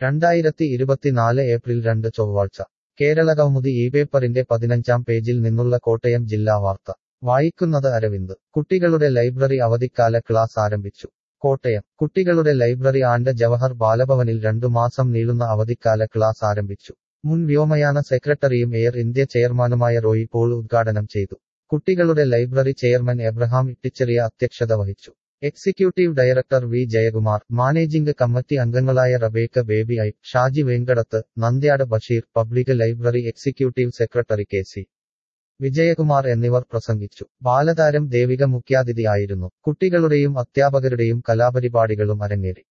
രണ്ടായിരത്തി ഇരുപത്തിനാല് ഏപ്രിൽ രണ്ട് ചൊവ്വാഴ്ച കേരളകൗമുദി ഈ പേപ്പറിന്റെ പതിനഞ്ചാം പേജിൽ നിന്നുള്ള കോട്ടയം ജില്ലാ വാർത്ത വായിക്കുന്നത് അരവിന്ദ് കുട്ടികളുടെ ലൈബ്രറി അവധിക്കാല ക്ലാസ് ആരംഭിച്ചു കോട്ടയം കുട്ടികളുടെ ലൈബ്രറി ആൻഡ് ജവഹർ ബാലഭവനിൽ രണ്ടു മാസം നീളുന്ന അവധിക്കാല ക്ലാസ് ആരംഭിച്ചു മുൻ വ്യോമയാന സെക്രട്ടറിയും എയർ ഇന്ത്യ ചെയർമാനുമായ റോയി പോൾ ഉദ്ഘാടനം ചെയ്തു കുട്ടികളുടെ ലൈബ്രറി ചെയർമാൻ എബ്രഹാം ഇട്ടിച്ചെറിയ അധ്യക്ഷത വഹിച്ചു executive director V Jayakumar managing committee അംഗങ്ങളായ Rebecca Baby I Shaji Venkadathu Nandyad Basheer public library executive secretary K C Vijayakumar എന്നിവർ പ്രസംഗിച്ചു ബാലതാരം ദേവിക മുഖ്യാതിഥിയായിരുന്നു കുട്ടികളുടെയും അധ്യാപകരുടെയും കലാപരിപാടികളും അരങ്ങേറി